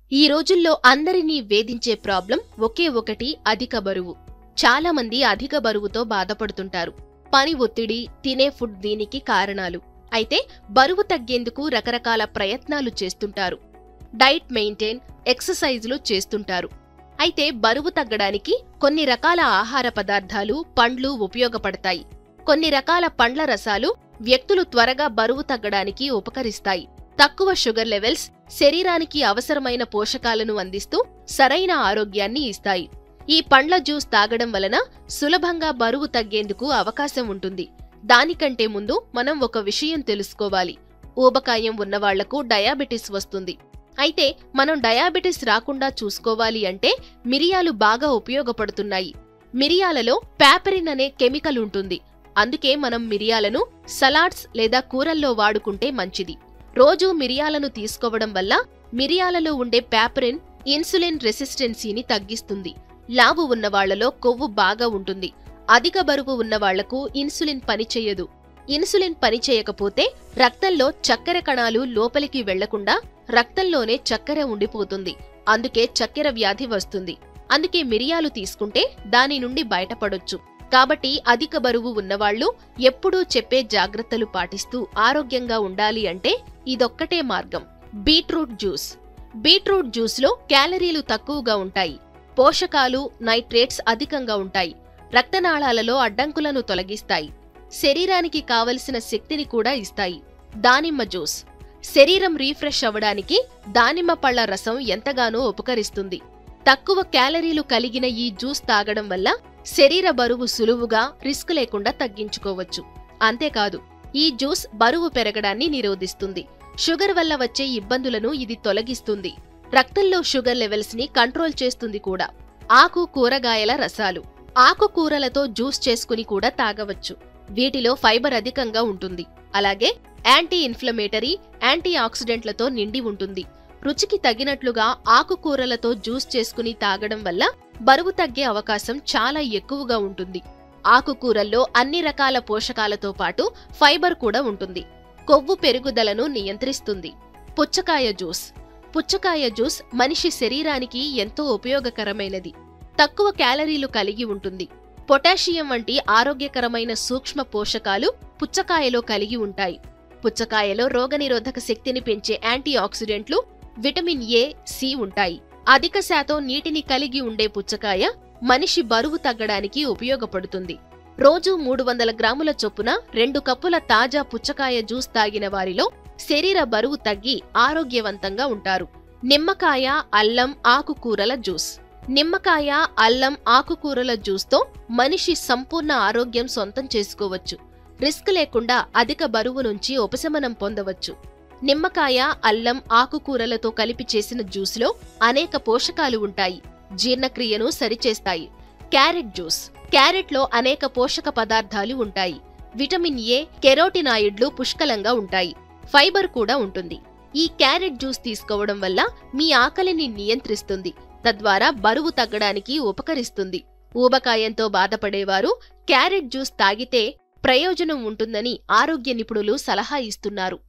ఈ రోజుల్లో అందరినీ వేధించే ప్రాబ్లం ఒకే ఒకటి అధిక బరువు చాలా మంది అధిక బరువుతో బాధపడుతుంటారు పని ఒత్తిడి తినే ఫుడ్ దీనికి కారణాలు అయితే బరువు తగ్గేందుకు రకరకాల ప్రయత్నాలు చేస్తుంటారు డైట్ మెయింటైన్ ఎక్సర్సైజులు చేస్తుంటారు అయితే బరువు తగ్గడానికి కొన్ని రకాల ఆహార పదార్థాలు పండ్లు ఉపయోగపడతాయి కొన్ని రకాల పండ్ల రసాలు వ్యక్తులు త్వరగా బరువు తగ్గడానికి ఉపకరిస్తాయి తక్కువ షుగర్ లెవెల్స్ శరీరానికి అవసరమైన పోషకాలను అందిస్తూ సరైన ఆరోగ్యాన్ని ఇస్తాయి ఈ పండ్ల జ్యూస్ తాగడం వలన సులభంగా బరువు తగ్గేందుకు అవకాశం ఉంటుంది దానికంటే ముందు మనం ఒక విషయం తెలుసుకోవాలి ఊబకాయం ఉన్నవాళ్లకు డయాబెటిస్ వస్తుంది అయితే మనం డయాబెటిస్ రాకుండా చూసుకోవాలి అంటే మిరియాలు బాగా ఉపయోగపడుతున్నాయి మిరియాలలో ప్యాపరిన్ అనే కెమికల్ ఉంటుంది అందుకే మనం మిరియాలను సలాడ్స్ లేదా కూరల్లో వాడుకుంటే మంచిది రోజూ మిరియాలను తీసుకోవడం వల్ల మిరియాలలో ఉండే ప్యాపరిన్ ఇన్సులిన్ రెసిస్టెన్సీని తగ్గిస్తుంది లావు ఉన్నవాళ్లలో కొవ్వు బాగా ఉంటుంది అధిక బరువు ఉన్నవాళ్లకు ఇన్సులిన్ పనిచేయదు ఇన్సులిన్ పనిచేయకపోతే రక్తంలో చక్కెర కణాలు లోపలికి వెళ్లకుండా రక్తంలోనే చక్కెర ఉండిపోతుంది అందుకే చక్కెర వ్యాధి వస్తుంది అందుకే మిరియాలు తీసుకుంటే దాని నుండి బయటపడొచ్చు కాబట్టి అధిక బరువు ఉన్నవాళ్లు ఎప్పుడూ చెప్పే జాగ్రత్తలు పాటిస్తూ ఆరోగ్యంగా ఉండాలి అంటే ఇదొక్కటే మార్గం బీట్రూట్ జ్యూస్ బీట్రూట్ జ్యూస్లో క్యాలరీలు తక్కువగా ఉంటాయి పోషకాలు నైట్రేట్స్ అధికంగా ఉంటాయి రక్తనాళాలలో అడ్డంకులను తొలగిస్తాయి శరీరానికి కావలసిన శక్తిని కూడా ఇస్తాయి దానిమ్మ జ్యూస్ శరీరం రీఫ్రెష్ అవ్వడానికి దానిమ్మ పళ్ల రసం ఎంతగానో ఉపకరిస్తుంది తక్కువ క్యాలరీలు కలిగిన ఈ జ్యూస్ తాగడం వల్ల శరీర బరువు సులువుగా రిస్క్ లేకుండా తగ్గించుకోవచ్చు అంతేకాదు ఈ జ్యూస్ బరువు పెరగడాన్ని నిరోధిస్తుంది షుగర్ వల్ల వచ్చే ఇబ్బందులను ఇది తొలగిస్తుంది రక్తంలో షుగర్ లెవెల్స్ ని కంట్రోల్ చేస్తుంది కూడా ఆకు కూరగాయల రసాలు ఆకుకూరలతో జ్యూస్ చేసుకుని కూడా తాగవచ్చు వీటిలో ఫైబర్ అధికంగా ఉంటుంది అలాగే యాంటీ ఇన్ఫ్లమేటరీ యాంటీ ఆక్సిడెంట్లతో నిండి ఉంటుంది రుచికి తగినట్లుగా ఆకుకూరలతో జ్యూస్ చేసుకుని తాగడం వల్ల బరువు తగ్గే అవకాశం చాలా ఎక్కువగా ఉంటుంది ఆకుకూరల్లో అన్ని రకాల పోషకాలతో పాటు ఫైబర్ కూడా ఉంటుంది కొవ్వు పెరుగుదలను నియంత్రిస్తుంది పుచ్చకాయ జ్యూస్ పుచ్చకాయ జ్యూస్ మనిషి శరీరానికి ఎంతో ఉపయోగకరమైనది తక్కువ క్యాలరీలు కలిగి ఉంటుంది పొటాషియం వంటి ఆరోగ్యకరమైన సూక్ష్మ పోషకాలు పుచ్చకాయలో కలిగి ఉంటాయి పుచ్చకాయలో రోగనిరోధక శక్తిని పెంచే యాంటీ ఆక్సిడెంట్లు విటమిన్ ఏ సి ఉంటాయి అధిక శాతం నీటిని కలిగి ఉండే పుచ్చకాయ మనిషి బరువు తగ్గడానికి ఉపయోగపడుతుంది రోజు మూడు వందల గ్రాముల చొప్పున రెండు కప్పుల తాజా పుచ్చకాయ జ్యూస్ తాగిన వారిలో శరీర బరువు తగ్గి ఆరోగ్యవంతంగా ఉంటారు నిమ్మకాయ అల్లం ఆకుకూరల జ్యూస్ నిమ్మకాయ అల్లం ఆకుకూరల జ్యూస్తో మనిషి సంపూర్ణ ఆరోగ్యం సొంతం చేసుకోవచ్చు రిస్క్ లేకుండా అధిక బరువు నుంచి ఉపశమనం పొందవచ్చు నిమ్మకాయ అల్లం ఆకుకూరలతో కలిపి చేసిన జ్యూస్లో అనేక పోషకాలు ఉంటాయి జీర్ణక్రియను సరిచేస్తాయి క్యారెట్ జ్యూస్ క్యారెట్లో అనేక పోషక పదార్థాలు ఉంటాయి విటమిన్ ఏ కెరోటినాయిడ్లు పుష్కలంగా ఉంటాయి ఫైబర్ కూడా ఉంటుంది ఈ క్యారెట్ జ్యూస్ తీసుకోవడం వల్ల మీ ఆకలిని నియంత్రిస్తుంది తద్వారా బరువు తగ్గడానికి ఉపకరిస్తుంది ఊబకాయంతో బాధపడేవారు క్యారెట్ జ్యూస్ తాగితే ప్రయోజనం ఉంటుందని ఆరోగ్య నిపుణులు సలహా ఇస్తున్నారు